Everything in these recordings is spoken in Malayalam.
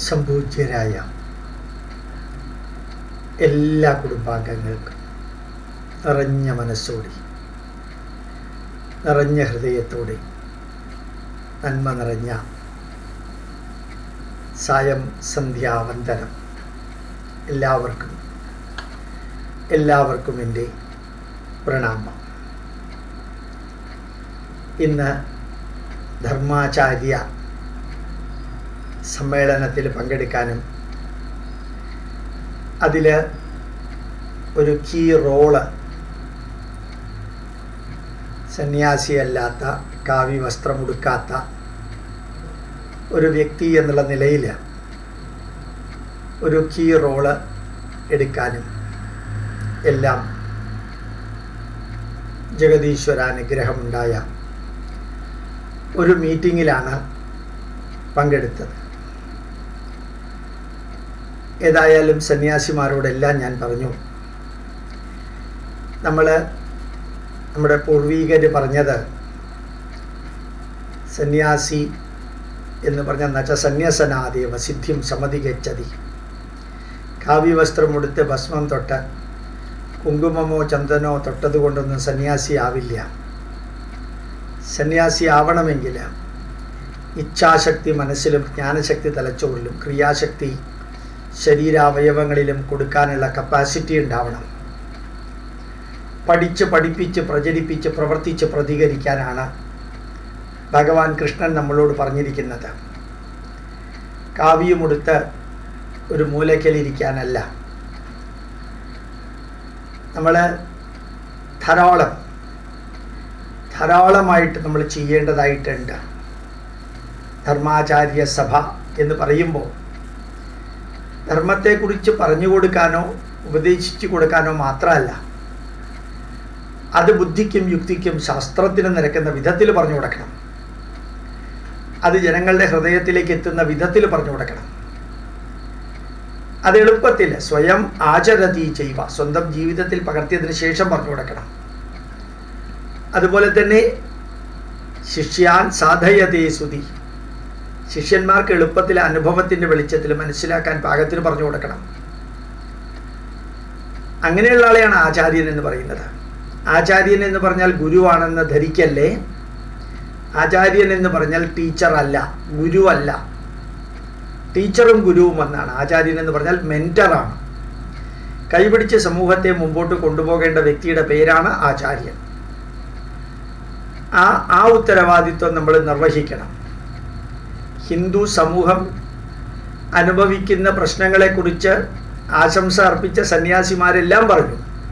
സംപൂജ്യരായ എല്ലാ കുടുംബാംഗങ്ങൾക്കും നിറഞ്ഞ മനസ്സോടെ നിറഞ്ഞ ഹൃദയത്തോടെ നന്മ നിറഞ്ഞ സായം സന്ധ്യാവന്ദനം എല്ലാവർക്കും എല്ലാവർക്കും എൻ്റെ പ്രണാമം ഇന്ന് ധർമാചാര്യ സമ്മേളനത്തിൽ പങ്കെടുക്കാനും അതിൽ ഒരു കീ റോള് സന്യാസിയല്ലാത്ത കാവ്യ വസ്ത്രമുടുക്കാത്ത ഒരു വ്യക്തി എന്നുള്ള നിലയിൽ ഒരു കീ റോള് എടുക്കാനും എല്ലാം ജഗദീശ്വരാനുഗ്രഹമുണ്ടായ ഒരു മീറ്റിങ്ങിലാണ് പങ്കെടുത്തത് ഏതായാലും സന്യാസിമാരോടെല്ലാം ഞാൻ പറഞ്ഞു നമ്മൾ നമ്മുടെ പൂർവീകർ പറഞ്ഞത് സന്യാസി എന്ന് പറഞ്ഞ നച്ച സന്യാസനാദേവ സിദ്ധിം സമതി ഗച്ഛതി കാവ്യവസ്ത്രമെടുത്ത് ഭസ്മം തൊട്ട് കുങ്കുമമോ ചന്ദനോ തൊട്ടത് കൊണ്ടൊന്നും സന്യാസി ആവില്ല സന്യാസി ആവണമെങ്കിൽ ഇച്ഛാശക്തി മനസ്സിലും ജ്ഞാനശക്തി തലച്ചോറിലും ക്രിയാശക്തി ശരീരാവയവങ്ങളിലും കൊടുക്കാനുള്ള കപ്പാസിറ്റി ഉണ്ടാവണം പഠിച്ച് പഠിപ്പിച്ച് പ്രചരിപ്പിച്ച് പ്രവർത്തിച്ച് പ്രതികരിക്കാനാണ് ഭഗവാൻ കൃഷ്ണൻ നമ്മളോട് പറഞ്ഞിരിക്കുന്നത് കാവ്യമെടുത്ത് ഒരു മൂലയ്ക്കലിരിക്കാനല്ല നമ്മൾ ധാരാളം ധാരാളമായിട്ട് നമ്മൾ ചെയ്യേണ്ടതായിട്ടുണ്ട് ധർമാചാര്യ സഭ എന്ന് പറയുമ്പോൾ ധർമ്മത്തെക്കുറിച്ച് പറഞ്ഞു കൊടുക്കാനോ ഉപദേശിച്ചു കൊടുക്കാനോ മാത്രമല്ല അത് ബുദ്ധിക്കും യുക്തിക്കും ശാസ്ത്രത്തിനും നിരക്കുന്ന വിധത്തിൽ പറഞ്ഞു കൊടുക്കണം അത് ജനങ്ങളുടെ ഹൃദയത്തിലേക്ക് എത്തുന്ന വിധത്തിൽ പറഞ്ഞു കൊടുക്കണം അത് എളുപ്പത്തിൽ സ്വയം ആചരതി ചെയ്യുക സ്വന്തം ജീവിതത്തിൽ പകർത്തിയതിന് ശേഷം പറഞ്ഞു കൊടുക്കണം അതുപോലെ തന്നെ ശിഷ്യാൻ സാധയതേ സുതി ശിഷ്യന്മാർക്ക് എളുപ്പത്തിൽ അനുഭവത്തിൻ്റെ വെളിച്ചത്തിൽ മനസ്സിലാക്കാൻ പാകത്തിന് പറഞ്ഞു കൊടുക്കണം അങ്ങനെയുള്ള ആളെയാണ് ആചാര്യൻ എന്ന് പറയുന്നത് ആചാര്യൻ എന്ന് പറഞ്ഞാൽ ഗുരുവാണെന്ന് ധരിക്കല്ലേ ആചാര്യൻ എന്ന് പറഞ്ഞാൽ ടീച്ചർ അല്ല ഗുരു അല്ല ടീച്ചറും ഗുരുവും എന്നാണ് ആചാര്യൻ എന്ന് പറഞ്ഞാൽ മെൻറ്ററാണ് കൈപിടിച്ച് സമൂഹത്തെ മുമ്പോട്ട് കൊണ്ടുപോകേണ്ട വ്യക്തിയുടെ പേരാണ് ആചാര്യൻ ആ ആ ഉത്തരവാദിത്വം നമ്മൾ നിർവഹിക്കണം ഹിന്ദു സമൂഹം അനുഭവിക്കുന്ന പ്രശ്നങ്ങളെക്കുറിച്ച് ആശംസ അർപ്പിച്ച സന്യാസിമാരെല്ലാം പറഞ്ഞു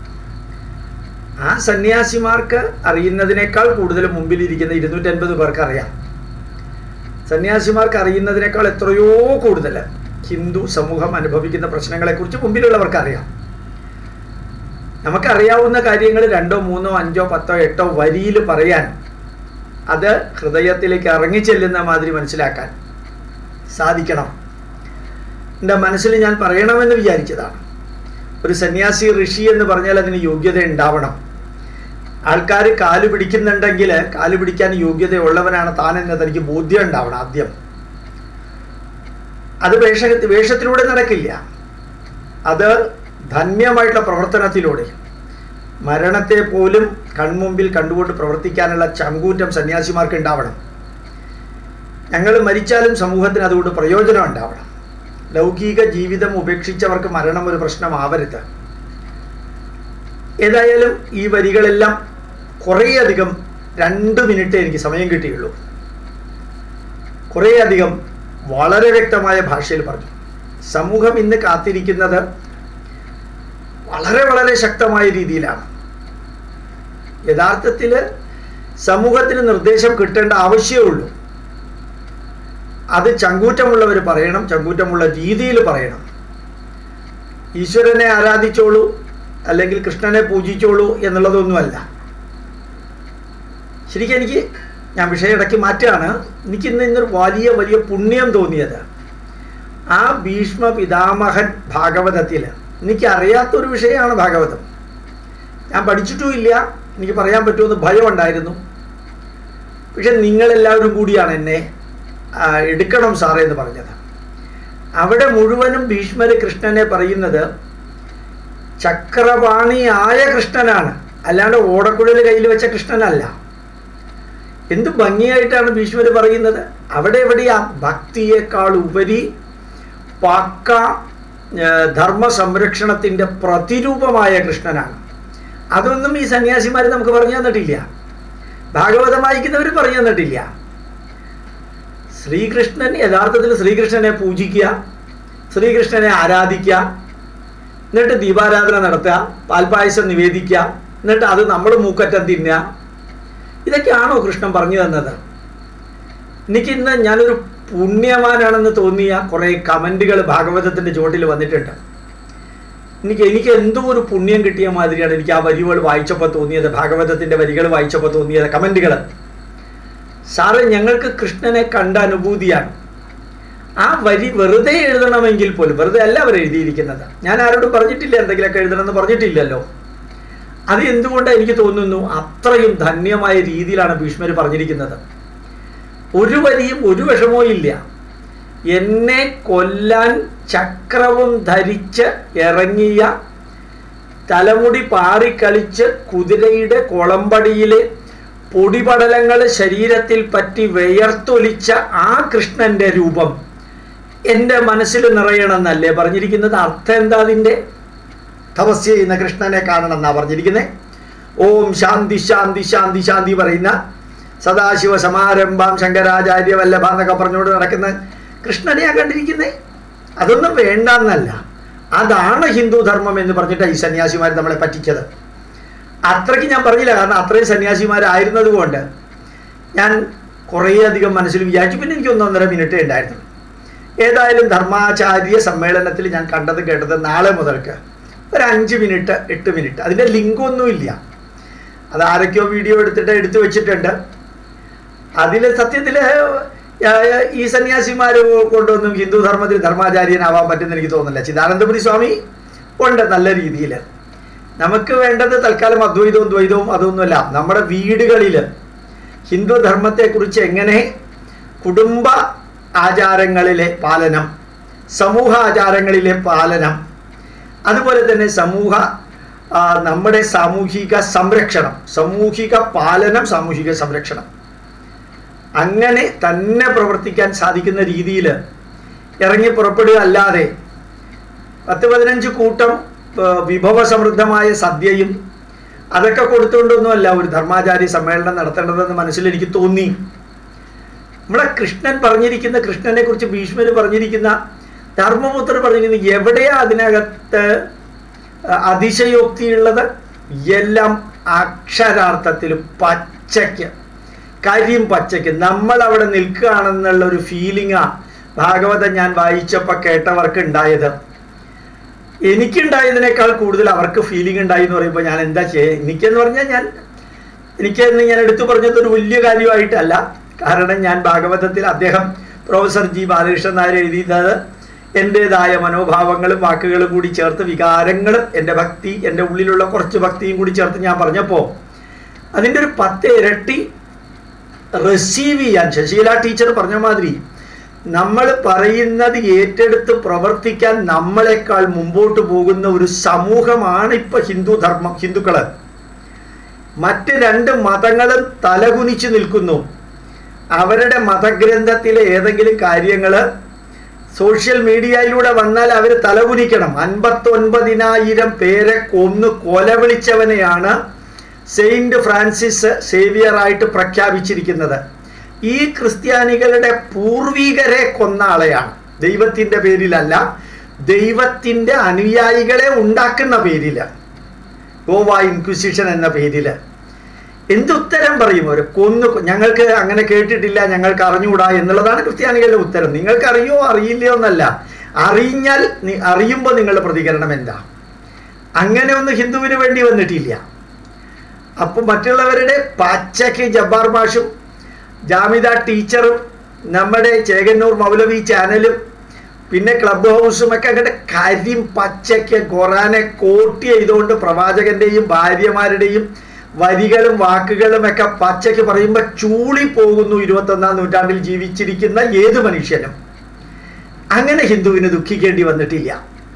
ആ സന്യാസിമാർക്ക് അറിയുന്നതിനേക്കാൾ കൂടുതൽ മുമ്പിലിരിക്കുന്ന ഇരുന്നൂറ്റൻപത് പേർക്ക് അറിയാം സന്യാസിമാർക്ക് അറിയുന്നതിനേക്കാൾ എത്രയോ കൂടുതൽ ഹിന്ദു സമൂഹം അനുഭവിക്കുന്ന പ്രശ്നങ്ങളെക്കുറിച്ച് മുമ്പിലുള്ളവർക്ക് അറിയാം നമുക്കറിയാവുന്ന കാര്യങ്ങൾ രണ്ടോ മൂന്നോ അഞ്ചോ പത്തോ എട്ടോ വരിയിൽ പറയാൻ അത് ഹൃദയത്തിലേക്ക് ഇറങ്ങിച്ചെല്ലുന്ന മാതിരി മനസ്സിലാക്കാൻ സാധിക്കണം എൻ്റെ മനസ്സിൽ ഞാൻ പറയണമെന്ന് വിചാരിച്ചതാണ് ഒരു സന്യാസി ഋഷി എന്ന് പറഞ്ഞാൽ അതിന് യോഗ്യത ഉണ്ടാവണം ആൾക്കാർ കാല് പിടിക്കുന്നുണ്ടെങ്കിൽ കാല് പിടിക്കാൻ യോഗ്യതയുള്ളവനാണ് താനെന്നത് എനിക്ക് ബോധ്യം ഉണ്ടാവണം ആദ്യം അത് വേഷ വേഷത്തിലൂടെ നടക്കില്ല അത് ധന്യമായിട്ടുള്ള പ്രവർത്തനത്തിലൂടെ മരണത്തെ പോലും കൺമുമ്പിൽ കണ്ടുകൊണ്ട് പ്രവർത്തിക്കാനുള്ള ചങ്കൂറ്റം സന്യാസിമാർക്ക് ഉണ്ടാവണം ഞങ്ങൾ മരിച്ചാലും സമൂഹത്തിന് അതുകൊണ്ട് പ്രയോജനം ഉണ്ടാവണം ലൗകിക ജീവിതം ഉപേക്ഷിച്ചവർക്ക് മരണം ഒരു പ്രശ്നമാവരുത് ഏതായാലും ഈ വരികളെല്ലാം കുറേയധികം രണ്ട് മിനിറ്റ് എനിക്ക് സമയം കിട്ടിയുള്ളൂ കുറേയധികം വളരെ വ്യക്തമായ ഭാഷയിൽ പറഞ്ഞു സമൂഹം ഇന്ന് കാത്തിരിക്കുന്നത് വളരെ വളരെ ശക്തമായ രീതിയിലാണ് യഥാർത്ഥത്തിൽ സമൂഹത്തിന് നിർദ്ദേശം കിട്ടേണ്ട ആവശ്യമേ അത് ചങ്കൂറ്റമുള്ളവർ പറയണം ചങ്കൂറ്റമുള്ള രീതിയിൽ പറയണം ഈശ്വരനെ ആരാധിച്ചോളൂ അല്ലെങ്കിൽ കൃഷ്ണനെ പൂജിച്ചോളൂ എന്നുള്ളതൊന്നുമല്ല ശരിക്കും എനിക്ക് ഞാൻ വിഷയം ഇടയ്ക്ക് മാറ്റുകയാണ് എനിക്കിന്ന് ഇന്നൊരു വലിയ വലിയ പുണ്യം തോന്നിയത് ആ ഭീഷ്മ പിതാമഹൻ ഭാഗവതത്തിൽ എനിക്ക് അറിയാത്തൊരു വിഷയമാണ് ഭാഗവതം ഞാൻ പഠിച്ചിട്ടുമില്ല എനിക്ക് പറയാൻ പറ്റുമെന്ന് ഭയമുണ്ടായിരുന്നു പക്ഷെ നിങ്ങളെല്ലാവരും കൂടിയാണ് എന്നെ ആ, എടുക്കണം സാറേ എന്ന് പറഞ്ഞത് അവിടെ മുഴുവനും ഭീഷ്മര് കൃഷ്ണനെ പറയുന്നത് ചക്രപാണിയായ കൃഷ്ണനാണ് അല്ലാണ്ട് ഓടക്കുഴൽ കയ്യിൽ വെച്ച കൃഷ്ണനല്ല എന്ത് ഭംഗിയായിട്ടാണ് ഭീഷ്മര് പറയുന്നത് അവിടെ എവിടെയാ ഭക്തിയേക്കാൾ ഉപരി പാക്ക ഏർ, ധർമ്മ സംരക്ഷണത്തിൻ്റെ പ്രതിരൂപമായ കൃഷ്ണനാണ് അതൊന്നും ഈ സന്യാസിമാർ നമുക്ക് പറഞ്ഞു തന്നിട്ടില്ല ഭാഗവതം വായിക്കുന്നവർ പറഞ്ഞു തന്നിട്ടില്ല ശ്രീകൃഷ്ണൻ യഥാർത്ഥത്തിൽ ശ്രീകൃഷ്ണനെ പൂജിക്കുക ശ്രീകൃഷ്ണനെ ആരാധിക്കുക എന്നിട്ട് ദീപാരാധന നടത്തുക പാൽപ്പായസം നിവേദിക്കുക എന്നിട്ട് അത് നമ്മൾ മൂക്കറ്റം തിന്നുക ഇതൊക്കെയാണോ കൃഷ്ണൻ പറഞ്ഞു തന്നത് എനിക്കിന്ന് ഞാനൊരു പുണ്യവാനാണെന്ന് തോന്നിയ കുറേ കമൻറ്റുകൾ ഭാഗവതത്തിൻ്റെ ചുവട്ടിൽ വന്നിട്ടുണ്ട് എനിക്ക് എനിക്ക് എന്തോ ഒരു പുണ്യം കിട്ടിയ മാതിരിയാണ് എനിക്ക് ആ വരികൾ വായിച്ചപ്പോൾ തോന്നിയത് ഭാഗവതത്തിൻ്റെ വരികൾ വായിച്ചപ്പോൾ തോന്നിയത് കമൻറ്റുകൾ സാറ് ഞങ്ങൾക്ക് കൃഷ്ണനെ കണ്ട അനുഭൂതിയാണ് ആ വരി വെറുതെ എഴുതണമെങ്കിൽ പോലും വെറുതെ അല്ല അവർ എഴുതിയിരിക്കുന്നത് ഞാൻ ആരോടും പറഞ്ഞിട്ടില്ല എന്തെങ്കിലുമൊക്കെ എഴുതണമെന്ന് പറഞ്ഞിട്ടില്ലല്ലോ അത് എന്തുകൊണ്ടാണ് എനിക്ക് തോന്നുന്നു അത്രയും ധന്യമായ രീതിയിലാണ് ഭീഷ്മർ പറഞ്ഞിരിക്കുന്നത് ഒരു വരിയും ഒരു വിഷമവും ഇല്ല എന്നെ കൊല്ലാൻ ചക്രവും ധരിച്ച് ഇറങ്ങിയ തലമുടി പാറിക്കളിച്ച് കുതിരയുടെ കുളമ്പടിയിലെ പൊടിപടലങ്ങൾ ശരീരത്തിൽ പറ്റി വിയർത്തൊലിച്ച ആ കൃഷ്ണന്റെ രൂപം എൻ്റെ മനസ്സിൽ നിറയണമെന്നല്ലേ പറഞ്ഞിരിക്കുന്നത് അർത്ഥം എന്താ അതിൻ്റെ തപസ് ചെയ്യുന്ന കൃഷ്ണനെ കാണണം എന്നാ പറഞ്ഞിരിക്കുന്നത് ഓം ശാന്തി ശാന്തി ശാന്തി ശാന്തി പറയുന്ന സദാശിവ സമാരംഭം ശങ്കരാചാര്യ വല്ലഭ എന്നൊക്കെ പറഞ്ഞുകൊണ്ട് നടക്കുന്ന കൃഷ്ണനെയാ കണ്ടിരിക്കുന്നേ അതൊന്നും വേണ്ടെന്നല്ല അതാണ് ഹിന്ദു ധർമ്മം എന്ന് പറഞ്ഞിട്ട് ഈ സന്യാസിമാർ നമ്മളെ പറ്റിച്ചത് അത്രയ്ക്ക് ഞാൻ പറഞ്ഞില്ല കാരണം അത്രയും സന്യാസിമാരായിരുന്നത് കൊണ്ട് ഞാൻ കുറേയധികം മനസ്സിൽ വിചാരിച്ചു പിന്നെ എനിക്ക് ഒന്നൊന്നര മിനിറ്റേ ഉണ്ടായിരുന്നു ഏതായാലും ധർമാചാര്യ സമ്മേളനത്തിൽ ഞാൻ കണ്ടത് കേട്ടത് നാളെ മുതൽക്ക് ഒരു അഞ്ച് മിനിറ്റ് എട്ട് മിനിറ്റ് അതിൻ്റെ ലിങ്കൊന്നുമില്ല അത് ആരൊക്കെയോ വീഡിയോ എടുത്തിട്ട് എടുത്തു വെച്ചിട്ടുണ്ട് അതിൽ സത്യത്തിൽ ഈ സന്യാസിമാർ കൊണ്ടൊന്നും ഹിന്ദു ധർമ്മത്തിൽ ധർമാചാര്യനാവാൻ പറ്റുന്ന എനിക്ക് തോന്നുന്നില്ല ചിദാനന്ദപുരി സ്വാമി ഉണ്ട് നല്ല രീതിയിൽ നമുക്ക് വേണ്ടത് തൽക്കാലം അദ്വൈതവും ദ്വൈതവും അതൊന്നുമല്ല നമ്മുടെ വീടുകളിൽ ഹിന്ദു ധർമ്മത്തെക്കുറിച്ച് എങ്ങനെ കുടുംബ ആചാരങ്ങളിലെ പാലനം സമൂഹ ആചാരങ്ങളിലെ പാലനം അതുപോലെ തന്നെ സമൂഹ ആ, നമ്മുടെ സാമൂഹിക സംരക്ഷണം സാമൂഹിക പാലനം സാമൂഹിക സംരക്ഷണം അങ്ങനെ തന്നെ പ്രവർത്തിക്കാൻ സാധിക്കുന്ന രീതിയിൽ ഇറങ്ങി പുറപ്പെടുക അല്ലാതെ പത്ത് പതിനഞ്ച് കൂട്ടം ആ, വിഭവസമൃദ്ധമായ സദ്യയും അതൊക്കെ കൊടുത്തുകൊണ്ടൊന്നുമല്ല ഒരു ധർമാചാര്യ സമ്മേളനം നടത്തേണ്ടതെന്ന് മനസ്സിൽ എനിക്ക് തോന്നി നമ്മളെ കൃഷ്ണൻ പറഞ്ഞിരിക്കുന്ന കൃഷ്ണനെ കുറിച്ച് ഭീഷ്മര് പറഞ്ഞിരിക്കുന്ന ധർമ്മപുത്രർ പറഞ്ഞിരിക്കുന്ന എവിടെയാ അതിനകത്ത് അതിശയോക്തിയുള്ളത് എല്ലാം അക്ഷരാർത്ഥത്തിൽ പച്ചയ്ക്ക് കരിയും പച്ചയ്ക്ക് നമ്മൾ അവിടെ നിൽക്കുകയാണെന്നുള്ള ഒരു ഫീലിംഗാ ഭാഗവതം ഞാൻ വായിച്ചപ്പോൾ കേട്ടവർക്ക് ഉണ്ടായത് എനിക്കുണ്ടായതിനേക്കാൾ കൂടുതൽ അവർക്ക് ഫീലിംഗ് ഉണ്ടായി എന്ന് പറയുമ്പോൾ ഞാൻ എന്താ ചെയ്യുക എനിക്കെന്ന് പറഞ്ഞാൽ ഞാൻ എനിക്കെന്ന് ഞാൻ എടുത്തു പറഞ്ഞത് ഒരു വലിയ കാര്യമായിട്ടല്ല കാരണം ഞാൻ ഭാഗവതത്തിൽ അദ്ദേഹം പ്രൊഫസർ ജി ബാലകൃഷ്ണൻ നായർ എഴുതിയത് എൻ്റെതായ മനോഭാവങ്ങളും വാക്കുകളും കൂടി ചേർത്ത് വികാരങ്ങളും എൻ്റെ ഭക്തി എൻ്റെ ഉള്ളിലുള്ള കുറച്ച് ഭക്തിയും കൂടി ചേർത്ത് ഞാൻ പറഞ്ഞപ്പോൾ അതിൻ്റെ ഒരു പത്ത് ഇരട്ടി റിസീവ് ചെയ്യാൻ ശശീല ടീച്ചർ പറഞ്ഞ മാതിരി നമ്മൾ പറയുന്നത് ഏറ്റെടുത്ത് പ്രവർത്തിക്കാൻ നമ്മളെക്കാൾ മുമ്പോട്ട് പോകുന്ന ഒരു സമൂഹമാണ് ഇപ്പൊ ഹിന്ദു ധർമ്മം ഹിന്ദുക്കള് മറ്റ് രണ്ട് മതങ്ങളും തലകുനിച്ച് നിൽക്കുന്നു അവരുടെ മതഗ്രന്ഥത്തിലെ ഏതെങ്കിലും കാര്യങ്ങൾ സോഷ്യൽ മീഡിയയിലൂടെ വന്നാൽ അവർ തലകുനിക്കണം അൻപത്തൊൻപതിനായിരം പേരെ കൊന്ന് കൊലവിളിച്ചവനെയാണ് സെയിന്റ് ഫ്രാൻസിസ് സേവിയറായിട്ട് പ്രഖ്യാപിച്ചിരിക്കുന്നത് ഈ ക്രിസ്ത്യാനികളുടെ പൂർവികരെ കൊന്ന ആളെയാണ് ദൈവത്തിൻ്റെ പേരിലല്ല ദൈവത്തിൻ്റെ അനുയായികളെ ഉണ്ടാക്കുന്ന പേരിൽ ഗോവ ഇൻക്വിസിഷൻ എന്ന പേരിൽ എന്തുത്തരം പറയും അവർ കൊന്നു ഞങ്ങൾക്ക് അങ്ങനെ കേട്ടിട്ടില്ല ഞങ്ങൾക്ക് അറിഞ്ഞുകൂടാ എന്നുള്ളതാണ് ക്രിസ്ത്യാനികളുടെ ഉത്തരം നിങ്ങൾക്ക് അറിയോ അറിയില്ലയോ എന്നല്ല അറിഞ്ഞാൽ നി- അറിയുമ്പോൾ നിങ്ങളുടെ പ്രതികരണം എന്താ അങ്ങനെ ഒന്നും ഹിന്ദുവിന് വേണ്ടി വന്നിട്ടില്ല അപ്പം മറ്റുള്ളവരുടെ പച്ചയ്ക്ക് ജബ്ബാർ മാഷും ജാമിദ ടീച്ചറും നമ്മുടെ ചേകന്നൂർ മൗലവി ചാനലും പിന്നെ ക്ലബ് ഹൗസും ഒക്കെ അങ്ങോട്ട് കരിം പച്ചയ്ക്ക് ഖുറാനെ കോട്ടി ചെയ്തുകൊണ്ട് പ്രവാചകന്റെയും ഭാര്യമാരുടെയും വരികളും വാക്കുകളും ഒക്കെ പച്ചയ്ക്ക് പറയുമ്പോൾ ചൂളി പോകുന്നു ഇരുപത്തൊന്നാം നൂറ്റാണ്ടിൽ ജീവിച്ചിരിക്കുന്ന ഏത് മനുഷ്യനും അങ്ങനെ ഹിന്ദുവിന് ദുഃഖിക്കേണ്ടി വന്നിട്ടില്ല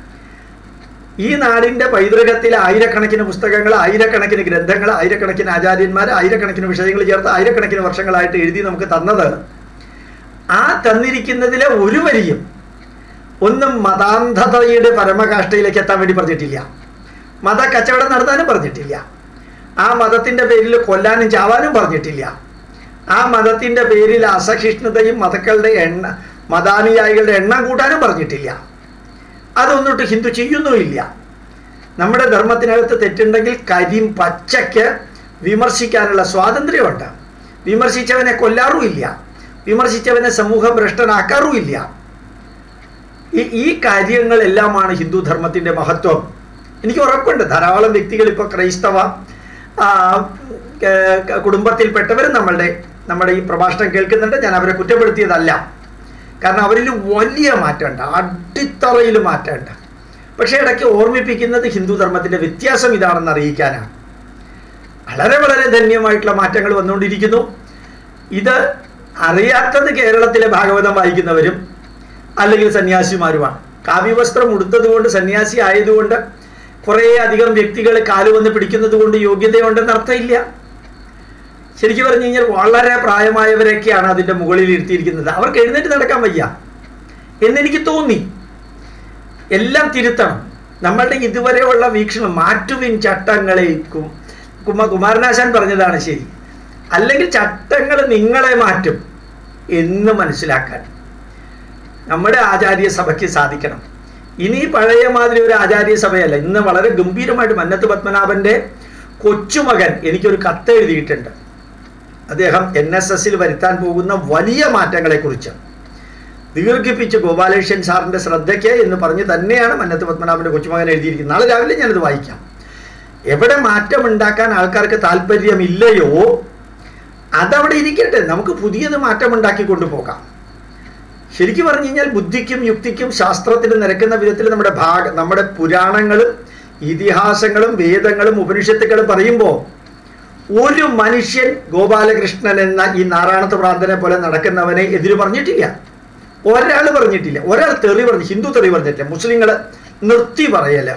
ഈ നാടിൻ്റെ പൈതൃകത്തിൽ ആയിരക്കണക്കിന് പുസ്തകങ്ങൾ ആയിരക്കണക്കിന് ഗ്രന്ഥങ്ങൾ ആയിരക്കണക്കിന് ആചാര്യന്മാർ ആയിരക്കണക്കിന് വിഷയങ്ങൾ ചേർത്ത് ആയിരക്കണക്കിന് വർഷങ്ങളായിട്ട് എഴുതി നമുക്ക് തന്നത് ആ തന്നിരിക്കുന്നതിലെ ഒരു വരിയും ഒന്നും മതാന്ധതയുടെ പരമകാഷ്ഠയിലേക്ക് എത്താൻ വേണ്ടി പറഞ്ഞിട്ടില്ല മത കച്ചവടം നടത്താനും പറഞ്ഞിട്ടില്ല ആ മതത്തിൻ്റെ പേരിൽ കൊല്ലാനും ചാവാനും പറഞ്ഞിട്ടില്ല ആ മതത്തിൻ്റെ പേരിൽ അസഹിഷ്ണുതയും മതക്കളുടെ എണ്ണ മതാനുയായികളുടെ എണ്ണം കൂട്ടാനും പറഞ്ഞിട്ടില്ല അതൊന്നിട്ട് ഹിന്ദു ചെയ്യുന്നുമില്ല നമ്മുടെ ധർമ്മത്തിനകത്ത് തെറ്റുണ്ടെങ്കിൽ കരിം പച്ചയ്ക്ക് വിമർശിക്കാനുള്ള സ്വാതന്ത്ര്യമുണ്ട് വിമർശിച്ചവനെ കൊല്ലാറുമില്ല വിമർശിച്ചവനെ സമൂഹം ഭ്രഷ്ടനാക്കാറുമില്ല ഈ ഈ കാര്യങ്ങളെല്ലാമാണ് ഹിന്ദു ധർമ്മത്തിൻ്റെ മഹത്വം എനിക്ക് ഉറപ്പുണ്ട് ധാരാളം വ്യക്തികൾ ഇപ്പോൾ ക്രൈസ്തവ ആ, ക- ക- കുടുംബത്തിൽപ്പെട്ടവരും നമ്മളുടെ നമ്മുടെ ഈ പ്രഭാഷണം കേൾക്കുന്നുണ്ട് ഞാൻ അവരെ കുറ്റപ്പെടുത്തിയതല്ല കാരണം അവരിൽ വലിയ മാറ്റമുണ്ട് അടിത്തറയിൽ മാറ്റമുണ്ട് പക്ഷേ ഇടയ്ക്ക് ഓർമ്മിപ്പിക്കുന്നത് ഹിന്ദു ധർമ്മത്തിൻ്റെ വ്യത്യാസം ഇതാണെന്ന് അറിയിക്കാനാണ് വളരെ വളരെ ധന്യമായിട്ടുള്ള മാറ്റങ്ങൾ വന്നുകൊണ്ടിരിക്കുന്നു ഇത് അറിയാത്തത് കേരളത്തിലെ ഭാഗവതം വായിക്കുന്നവരും അല്ലെങ്കിൽ സന്യാസിമാരുമാണ് കാവ്യവസ്ത്രം ഉടുത്തത് കൊണ്ട് സന്യാസി ആയതുകൊണ്ട് കുറേ അധികം വ്യക്തികൾ കാലുവന്ന് പിടിക്കുന്നത് കൊണ്ട് യോഗ്യതയുണ്ടെന്ന് അർത്ഥമില്ല ശരിക്കും പറഞ്ഞു കഴിഞ്ഞാൽ വളരെ പ്രായമായവരൊക്കെയാണ് അതിൻ്റെ മുകളിൽ ഇരുത്തിയിരിക്കുന്നത് അവർക്ക് എഴുന്നേറ്റ് നടക്കാൻ വയ്യ എന്നെനിക്ക് തോന്നി എല്ലാം തിരുത്തണം നമ്മളുടെ ഇതുവരെയുള്ള വീക്ഷണം മാറ്റുവിൻ ചട്ടങ്ങളെ കു- കുമ കുമാരനാശാൻ പറഞ്ഞതാണ് ശരി അല്ലെങ്കിൽ ചട്ടങ്ങൾ നിങ്ങളെ മാറ്റും എന്ന് മനസ്സിലാക്കാൻ നമ്മുടെ ആചാര്യ സഭയ്ക്ക് സാധിക്കണം ഇനി പഴയ മാതിരി ഒരു ആചാര്യ സഭയല്ല ഇന്ന് വളരെ ഗംഭീരമായിട്ട് മന്നത്ത് പത്മനാഭന്റെ കൊച്ചുമകൻ എനിക്കൊരു കത്ത് എഴുതിയിട്ടുണ്ട് അദ്ദേഹം എൻ എസ് എസിൽ വരുത്താൻ പോകുന്ന വലിയ മാറ്റങ്ങളെക്കുറിച്ച് ദീർഘിപ്പിച്ച് ഗോപാലകൃഷ്ണൻ സാറിന്റെ ശ്രദ്ധയ്ക്ക് എന്ന് പറഞ്ഞ് തന്നെയാണ് മന്നത്ത് പത്മനാഭന്റെ കൊച്ചുമകൻ എഴുതിയിരിക്കുന്നത് നാളെ രാവിലെ ഞാനത് വായിക്കാം എവിടെ മാറ്റം ഉണ്ടാക്കാൻ ആൾക്കാർക്ക് താല്പര്യമില്ലയോ അതവിടെ ഇരിക്കട്ടെ നമുക്ക് പുതിയത് മാറ്റം ഉണ്ടാക്കി കൊണ്ടുപോകാം ശരിക്കും പറഞ്ഞു കഴിഞ്ഞാൽ ബുദ്ധിക്കും യുക്തിക്കും ശാസ്ത്രത്തിനും നിരക്കുന്ന വിധത്തിൽ നമ്മുടെ ഭാഗ നമ്മുടെ പുരാണങ്ങളും ഇതിഹാസങ്ങളും വേദങ്ങളും ഉപനിഷത്തുക്കളും പറയുമ്പോൾ ഒരു മനുഷ്യൻ ഗോപാലകൃഷ്ണൻ എന്ന ഈ നാരായണത്ത് പ്രാന്തനെ പോലെ നടക്കുന്നവനെ എതിര് പറഞ്ഞിട്ടില്ല ഒരാൾ പറഞ്ഞിട്ടില്ല ഒരാൾ തെറി പറഞ്ഞു ഹിന്ദു തെറി പറഞ്ഞിട്ടില്ല മുസ്ലിങ്ങൾ നിർത്തി പറയല്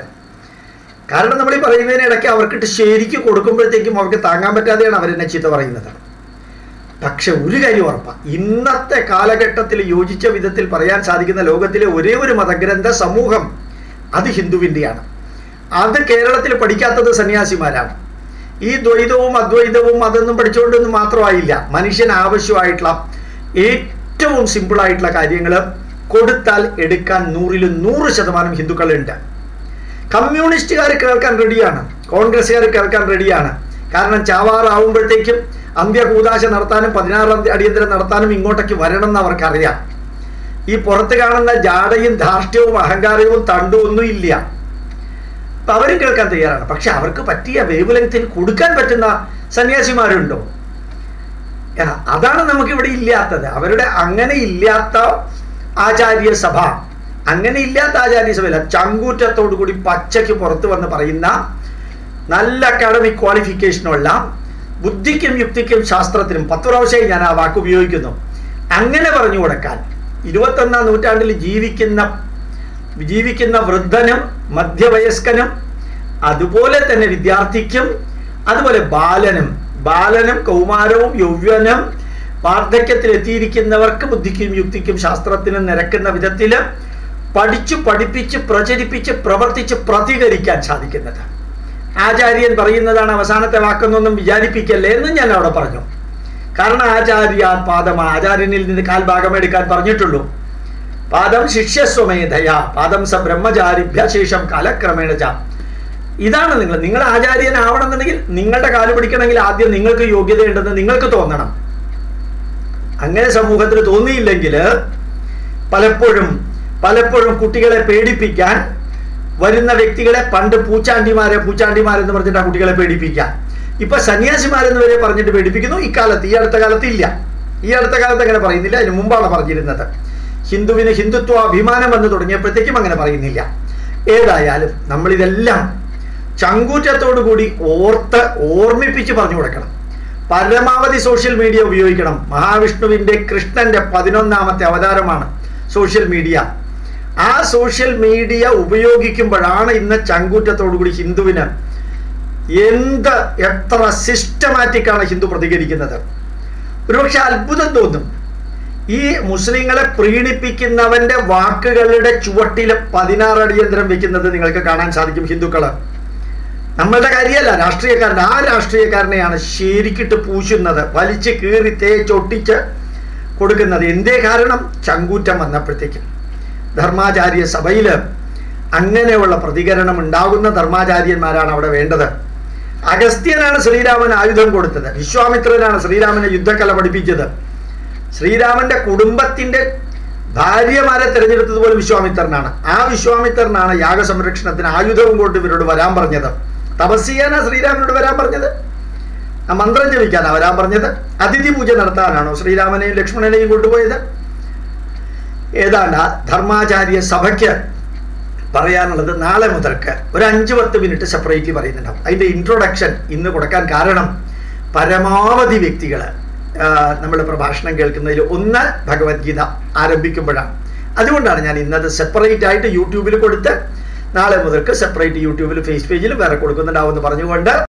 കാരണം നമ്മൾ ഈ പറയുന്നതിനിടയ്ക്ക് അവർക്കിട്ട് ശരിക്ക് കൊടുക്കുമ്പോഴത്തേക്കും അവർക്ക് താങ്ങാൻ പറ്റാതെയാണ് അവരെന്നെ ചീത്ത പറയുന്നത് പക്ഷെ ഒരു കാര്യം ഉറപ്പാണ് ഇന്നത്തെ കാലഘട്ടത്തിൽ യോജിച്ച വിധത്തിൽ പറയാൻ സാധിക്കുന്ന ലോകത്തിലെ ഒരേ ഒരു മതഗ്രന്ഥ സമൂഹം അത് ഹിന്ദുവിൻ്റെയാണ് അത് കേരളത്തിൽ പഠിക്കാത്തത് സന്യാസിമാരാണ് ഈ ദ്വൈതവും അദ്വൈതവും അതൊന്നും പഠിച്ചുകൊണ്ടൊന്നും മാത്രമായില്ല മനുഷ്യന് ആവശ്യമായിട്ടുള്ള ഏറ്റവും സിമ്പിളായിട്ടുള്ള കാര്യങ്ങൾ കൊടുത്താൽ എടുക്കാൻ നൂറിൽ നൂറ് ശതമാനം ഹിന്ദുക്കളുണ്ട് കമ്മ്യൂണിസ്റ്റുകാർ കേൾക്കാൻ റെഡിയാണ് കോൺഗ്രസ്സുകാർ കേൾക്കാൻ റെഡിയാണ് കാരണം ചാവാറാവുമ്പോഴത്തേക്കും അന്ത്യകൂതാശ നടത്താനും പതിനാറാം തീയതി അടിയന്തരം നടത്താനും ഇങ്ങോട്ടേക്ക് വരണം എന്ന് അവർക്കറിയാം ഈ പുറത്ത് കാണുന്ന ജാടയും ധാർഷ്ട്യവും അഹങ്കാരവും തണ്ടും ഒന്നും ഇല്ല അപ്പൊ അവരും കേൾക്കാൻ തയ്യാറാണ് പക്ഷെ അവർക്ക് പറ്റിയ വേവ് ലെങ്ത്തിൽ കൊടുക്കാൻ പറ്റുന്ന സന്യാസിമാരുണ്ടോ ആ, അതാണ് നമുക്ക് ഇവിടെ ഇല്ലാത്തത് അവരുടെ അങ്ങനെ ഇല്ലാത്ത ആചാര്യ സഭ അങ്ങനെ ഇല്ലാത്ത ആചാര്യ സഭയില്ല ചങ്കൂറ്റത്തോടു കൂടി പച്ചയ്ക്ക് പുറത്ത് വന്ന് പറയുന്ന നല്ല അക്കാഡമിക് ക്വാളിഫിക്കേഷനുള്ള ബുദ്ധിക്കും യുക്തിക്കും ശാസ്ത്രത്തിനും പത്ത് പ്രാവശ്യമായി ഞാൻ ആ വാക്ക് ഉപയോഗിക്കുന്നു അങ്ങനെ പറഞ്ഞു കൊടുക്കാൻ ഇരുപത്തൊന്നാം നൂറ്റാണ്ടിൽ ജീവിക്കുന്ന ജീവിക്കുന്ന വൃദ്ധനും മധ്യവയസ്കനും അതുപോലെ തന്നെ വിദ്യാർത്ഥിക്കും അതുപോലെ ബാലനും ബാലനും കൗമാരവും യൗവനം വാർദ്ധക്യത്തിൽ എത്തിയിരിക്കുന്നവർക്ക് ബുദ്ധിക്കും യുക്തിക്കും ശാസ്ത്രത്തിനും നിരക്കുന്ന വിധത്തിൽ പഠിച്ചു പഠിപ്പിച്ച് പ്രചരിപ്പിച്ച് പ്രവർത്തിച്ച് പ്രതികരിക്കാൻ സാധിക്കുന്നത് ആചാര്യൻ പറയുന്നതാണ് അവസാനത്തെ വാക്കെന്നൊന്നും വിചാരിപ്പിക്കല്ലേ എന്ന് ഞാൻ അവിടെ പറഞ്ഞു കാരണം ആചാര്യ പാദം ആചാര്യനിൽ നിന്ന് കാൽഭാഗം എടുക്കാൻ പറഞ്ഞിട്ടുള്ളൂ പാദം ശിഷ്യസ്വമേധയ പാദം സ ബ്രഹ്മചാരിഭ്യ ശേഷം കാലക്രമേണ ച ഇതാണ് നിങ്ങൾ നിങ്ങൾ ആചാര്യനാവണമെന്നുണ്ടെങ്കിൽ നിങ്ങളുടെ കാല് പിടിക്കണമെങ്കിൽ ആദ്യം നിങ്ങൾക്ക് യോഗ്യതയുണ്ടെന്ന് നിങ്ങൾക്ക് തോന്നണം അങ്ങനെ സമൂഹത്തിന് തോന്നിയില്ലെങ്കിൽ പലപ്പോഴും പലപ്പോഴും കുട്ടികളെ പേടിപ്പിക്കാൻ വരുന്ന വ്യക്തികളെ പണ്ട് പൂച്ചാണ്ടിമാരെ പൂച്ചാണ്ടിമാരെന്ന് പറഞ്ഞിട്ട് ആ കുട്ടികളെ പേടിപ്പിക്കാൻ ഇപ്പൊ സന്യാസിമാരെന്ന് വരെ പറഞ്ഞിട്ട് പേടിപ്പിക്കുന്നു ഇക്കാലത്ത് ഈ അടുത്ത കാലത്ത് ഇല്ല ഈ അടുത്ത കാലത്ത് അങ്ങനെ പറയുന്നില്ല അതിന് മുമ്പാണ് പറഞ്ഞിരുന്നത് ഹിന്ദുവിന് ഹിന്ദുത്വ അഭിമാനം വന്ന് തുടങ്ങിയപ്പോഴത്തേക്കും അങ്ങനെ പറയുന്നില്ല ഏതായാലും നമ്മളിതെല്ലാം ചങ്കൂറ്റത്തോടു കൂടി ഓർത്ത് ഓർമ്മിപ്പിച്ച് പറഞ്ഞു കൊടുക്കണം പരമാവധി സോഷ്യൽ മീഡിയ ഉപയോഗിക്കണം മഹാവിഷ്ണുവിന്റെ കൃഷ്ണന്റെ പതിനൊന്നാമത്തെ അവതാരമാണ് സോഷ്യൽ മീഡിയ ആ സോഷ്യൽ മീഡിയ ഉപയോഗിക്കുമ്പോഴാണ് ഇന്ന് ചങ്കൂറ്റത്തോടുകൂടി ഹിന്ദുവിന് എന്ത് എത്ര സിസ്റ്റമാറ്റിക് ആണ് ഹിന്ദു പ്രതികരിക്കുന്നത് ഒരുപക്ഷെ അത്ഭുതം തോന്നും ഈ മുസ്ലിങ്ങളെ പ്രീണിപ്പിക്കുന്നവന്റെ വാക്കുകളുടെ ചുവട്ടിൽ പതിനാറ് അടിയന്തരം വെക്കുന്നത് നിങ്ങൾക്ക് കാണാൻ സാധിക്കും ഹിന്ദുക്കള് നമ്മളുടെ കാര്യമല്ല രാഷ്ട്രീയക്കാരൻ ആ രാഷ്ട്രീയക്കാരനെയാണ് ശരിക്കിട്ട് പൂശുന്നത് വലിച്ച് കീറി തേച്ചൊട്ടിച്ച് കൊടുക്കുന്നത് എന്തേ കാരണം ചങ്കൂറ്റം വന്നപ്പോഴത്തേക്കും ധർമാചാര്യ സഭയിൽ അങ്ങനെയുള്ള പ്രതികരണം ഉണ്ടാകുന്ന ധർമാചാര്യന്മാരാണ് അവിടെ വേണ്ടത് അഗസ്ത്യനാണ് ശ്രീരാമന് ആയുധം കൊടുത്തത് വിശ്വാമിത്രനാണ് ശ്രീരാമനെ യുദ്ധകല പഠിപ്പിച്ചത് ശ്രീരാമന്റെ കുടുംബത്തിന്റെ ഭാര്യമാരെ തിരഞ്ഞെടുത്തത് പോലും വിശ്വാമിത്രനാണ് ആ വിശ്വാമിത്രനാണ് യാഗസംരക്ഷണത്തിന് ആയുധവും കൊണ്ട് ഇവരോട് വരാൻ പറഞ്ഞത് തപസ് ചെയ്യാനാ ശ്രീരാമനോട് വരാൻ പറഞ്ഞത് ആ മന്ത്രം ജപിക്കാനാ വരാൻ പറഞ്ഞത് അതിഥി പൂജ നടത്താനാണോ ശ്രീരാമനെയും ലക്ഷ്മണനെയും കൊണ്ടുപോയത് ഏതാണ്ട് ആ ധർമാചാര്യ സഭയ്ക്ക് പറയാനുള്ളത് നാളെ മുതൽക്ക് ഒരു അഞ്ച് പത്ത് മിനിറ്റ് സെപ്പറേറ്റ് പറയുന്നുണ്ടാവും അതിൻ്റെ ഇൻട്രൊഡക്ഷൻ ഇന്ന് കൊടുക്കാൻ കാരണം പരമാവധി വ്യക്തികൾ നമ്മുടെ പ്രഭാഷണം കേൾക്കുന്നതിൽ ഒന്ന് ഭഗവത്ഗീത ആരംഭിക്കുമ്പോഴാണ് അതുകൊണ്ടാണ് ഞാൻ ഇന്നത് സെപ്പറേറ്റ് ആയിട്ട് യൂട്യൂബിൽ കൊടുത്ത് നാളെ മുതൽക്ക് സെപ്പറേറ്റ് യൂട്യൂബിൽ ഫേസ് പേജിൽ വേറെ കൊടുക്കുന്നുണ്ടാവും എന്ന് പറഞ്ഞുകൊണ്ട്